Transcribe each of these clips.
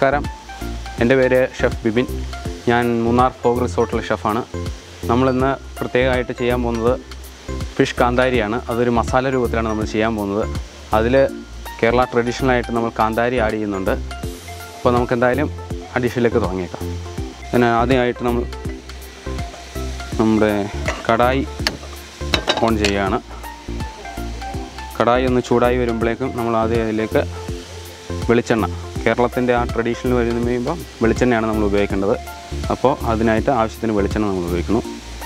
നമസ്കാരം എൻ്റെ പേര് ഷെഫ് ബിബിൻ ഞാൻ മൂന്നാർ ഫോഗ് റിസോർട്ടിലെ ഷെഫാണ് നമ്മളിന്ന് പ്രത്യേകമായിട്ട് ചെയ്യാൻ പോകുന്നത് ഫിഷ് കാന്താരിയാണ് അതൊരു മസാല രൂപത്തിലാണ് നമ്മൾ ചെയ്യാൻ പോകുന്നത് അതിൽ കേരള ട്രഡീഷണൽ ആയിട്ട് നമ്മൾ കാന്താരി ആഡ് ചെയ്യുന്നുണ്ട് അപ്പോൾ നമുക്ക് എന്തായാലും ആ ഡിഷിലേക്ക് തുടങ്ങിയേക്കാം പിന്നെ ആദ്യമായിട്ട് നമ്മൾ നമ്മുടെ കടായി ഓൺ ചെയ്യുകയാണ് കടായി ഒന്ന് ചൂടായി വരുമ്പോഴേക്കും നമ്മൾ ആദ്യം അതിലേക്ക് വെളിച്ചെണ്ണ കേരളത്തിൻ്റെ ആ ട്രഡീഷണൽ വരുന്ന കഴിയുമ്പോൾ വെളിച്ചെണ്ണയാണ് നമ്മൾ ഉപയോഗിക്കേണ്ടത് അപ്പോൾ അതിനായിട്ട് ആവശ്യത്തിന് വെളിച്ചെണ്ണ നമ്മൾ ഉപയോഗിക്കുന്നു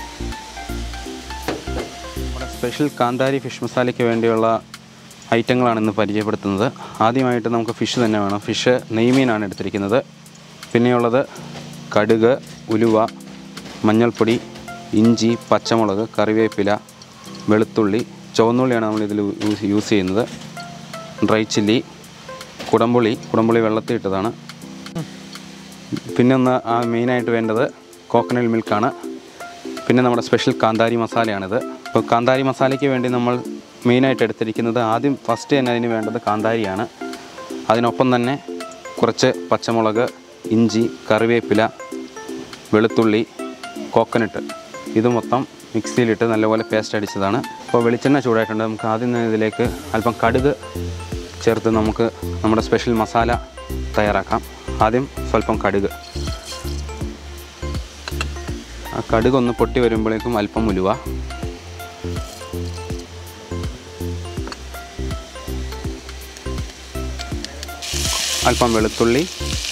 നമ്മുടെ സ്പെഷ്യൽ കാന്താരി ഫിഷ് മസാലയ്ക്ക് വേണ്ടിയുള്ള ഐറ്റങ്ങളാണ് ഇന്ന് പരിചയപ്പെടുത്തുന്നത് ആദ്യമായിട്ട് നമുക്ക് ഫിഷ് തന്നെ വേണം ഫിഷ് നെയ്മീനാണ് എടുത്തിരിക്കുന്നത് പിന്നെയുള്ളത് കടുക് ഉലുവ മഞ്ഞൾപ്പൊടി ഇഞ്ചി പച്ചമുളക് കറിവേപ്പില വെളുത്തുള്ളി ചുവന്നുള്ളിയാണ് നമ്മൾ ഇതിൽ യൂസ് യൂസ് ചെയ്യുന്നത് ഡ്രൈ ചില്ലി കുടംപുളി കുടംപുളി വെള്ളത്തിൽ ഇട്ടതാണ് പിന്നെ ഒന്ന് ആ മെയിനായിട്ട് വേണ്ടത് കോക്കനട്ട് മിൽക്കാണ് പിന്നെ നമ്മുടെ സ്പെഷ്യൽ കാന്താരി മസാലയാണിത് ഇപ്പോൾ കാന്താരി മസാലയ്ക്ക് വേണ്ടി നമ്മൾ മെയിനായിട്ട് എടുത്തിരിക്കുന്നത് ആദ്യം ഫസ്റ്റ് തന്നെ അതിന് വേണ്ടത് കാന്താരിയാണ് അതിനൊപ്പം തന്നെ കുറച്ച് പച്ചമുളക് ഇഞ്ചി കറിവേപ്പില വെളുത്തുള്ളി കോക്കനട്ട് ഇത് മൊത്തം മിക്സിയിലിട്ട് നല്ലപോലെ പേസ്റ്റ് അടിച്ചതാണ് അപ്പോൾ വെളിച്ചെണ്ണ ചൂടായിട്ടുണ്ട് നമുക്ക് ആദ്യം തന്നെ ഇതിലേക്ക് അല്പം കടുക് ചേർത്ത് നമുക്ക് നമ്മുടെ സ്പെഷ്യൽ മസാല തയ്യാറാക്കാം ആദ്യം സ്വല്പം കടുക് ആ കടുക് ഒന്ന് പൊട്ടി വരുമ്പോഴേക്കും അല്പം ഉലുവ അല്പം വെളുത്തുള്ളി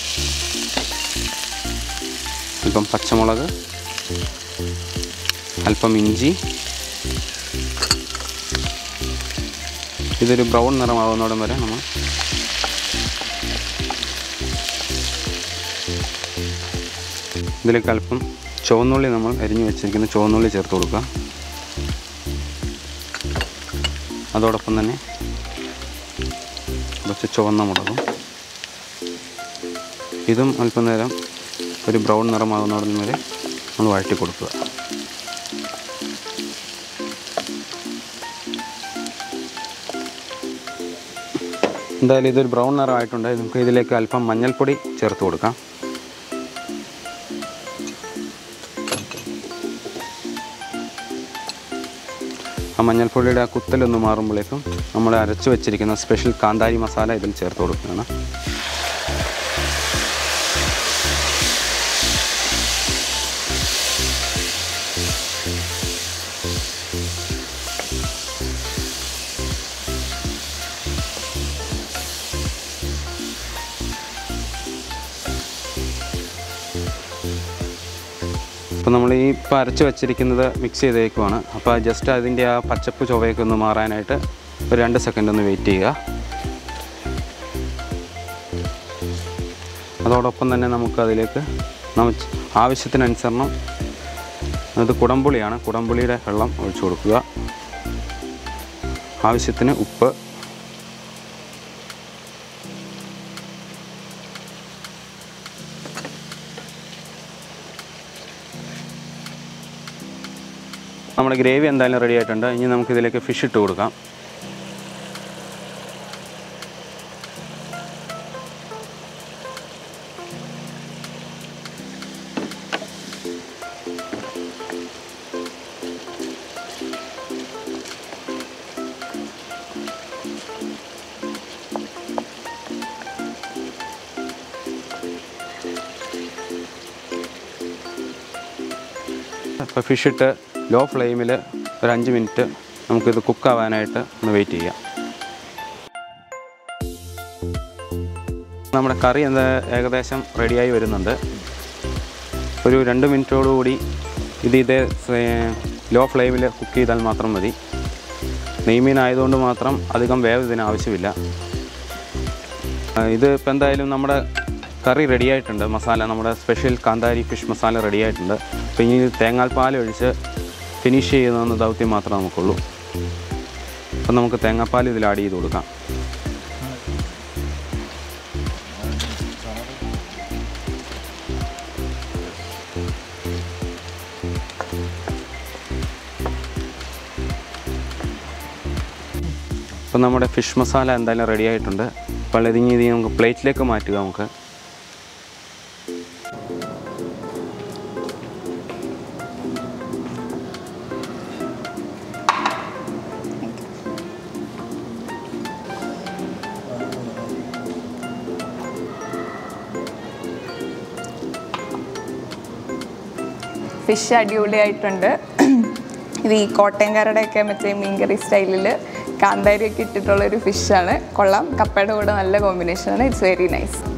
അല്പം പച്ചമുളക് അല്പം ഇഞ്ചി ഇതൊരു ബ്രൗൺ നിറമാകുന്നോടം വരെ നമ്മൾ ഇതിലേക്ക് അല്പം ചുവന്നുള്ളി നമ്മൾ അരിഞ്ഞു വെച്ചിരിക്കുന്ന ചുവന്നുള്ളി ചേർത്ത് കൊടുക്കുക അതോടൊപ്പം തന്നെ കുറച്ച് ചുവന്ന മുളകും ഇതും അല്പം നേരം ഒരു ബ്രൗൺ നിറമാകുന്നോടം വരെ നമ്മൾ വഴറ്റി കൊടുക്കുക എന്തായാലും ഇതൊരു ബ്രൗൺ നിറമായിട്ടുണ്ട് നമുക്ക് ഇതിലേക്ക് അല്പം മഞ്ഞൾപ്പൊടി ചേർത്ത് കൊടുക്കാം ആ മഞ്ഞൾപ്പൊടിയുടെ ആ കുത്തലൊന്ന് മാറുമ്പോഴേക്കും നമ്മൾ അരച്ച് വെച്ചിരിക്കുന്ന സ്പെഷ്യൽ കാന്താരി മസാല ഇതിൽ ചേർത്ത് കൊടുക്കുകയാണ് അപ്പോൾ നമ്മൾ ഈ ഇപ്പോൾ അരച്ച് വെച്ചിരിക്കുന്നത് മിക്സ് ചെയ്തേക്കുവാണ് അപ്പോൾ ജസ്റ്റ് അതിൻ്റെ ആ പച്ചപ്പ് ചുവയൊക്കെ ഒന്ന് മാറാനായിട്ട് ഒരു രണ്ട് സെക്കൻഡ് ഒന്ന് വെയിറ്റ് ചെയ്യുക അതോടൊപ്പം തന്നെ നമുക്ക് അതിലേക്ക് നമ്മ ആവശ്യത്തിനനുസരണം അത് കുടംപുളിയാണ് കുടംപുളിയുടെ വെള്ളം ഒഴിച്ചു കൊടുക്കുക ആവശ്യത്തിന് ഉപ്പ് നമ്മുടെ ഗ്രേവി എന്തായാലും റെഡി ആയിട്ടുണ്ട് ഇനി നമുക്ക് ഇതിലേക്ക് ഫിഷ് ഇട്ട് കൊടുക്കാം അപ്പോൾ ഫിഷ് ഇട്ട് ലോ ഫ്ലെയിമിൽ ഒരു അഞ്ച് മിനിറ്റ് നമുക്കിത് കുക്കാവാനായിട്ട് ഒന്ന് വെയിറ്റ് ചെയ്യാം നമ്മുടെ കറി എന്താ ഏകദേശം റെഡിയായി വരുന്നുണ്ട് ഒരു രണ്ട് മിനിറ്റോടുകൂടി ഇത് ഇതേ ലോ ഫ്ലെയിമിൽ കുക്ക് ചെയ്താൽ മാത്രം മതി നെയ്മീൻ ആയതുകൊണ്ട് മാത്രം അധികം വേവ് ഇതിന് ആവശ്യമില്ല ആ, ഇത് ഇപ്പം എന്തായാലും നമ്മുടെ കറി റെഡി ആയിട്ടുണ്ട് മസാല നമ്മുടെ സ്പെഷ്യൽ കാന്താരി ഫിഷ് മസാല റെഡി ആയിട്ടുണ്ട് അപ്പോൾ ഇനി തേങ്ങാപ്പാൽ ഒഴിച്ച് ഫിനിഷ് ചെയ്യുന്ന ദൗത്യം മാത്രമേ നമുക്കുള്ളൂ അപ്പം നമുക്ക് തേങ്ങാപ്പാൽ ഇതിൽ ആഡ് ചെയ്ത് കൊടുക്കാം അപ്പോൾ നമ്മുടെ ഫിഷ് മസാല എന്തായാലും റെഡി ആയിട്ടുണ്ട് അപ്പോൾ ഇതിങ്ങി ഇത് നമുക്ക് പ്ലേറ്റിലേക്ക് മാറ്റുക നമുക്ക് ഫിഷ് അടിപൊളിയായിട്ടുണ്ട് ഇത് ഈ കോട്ടയംകാരുടെയൊക്കെ മറ്റേ മീൻകറി സ്റ്റൈലിൽ കാന്താരിയൊക്കെ ഇട്ടിട്ടുള്ളൊരു ഫിഷാണ് കൊള്ളാം കപ്പയുടെ കൂടെ നല്ല കോമ്പിനേഷനാണ് ഇറ്റ്സ് വെരി നൈസ്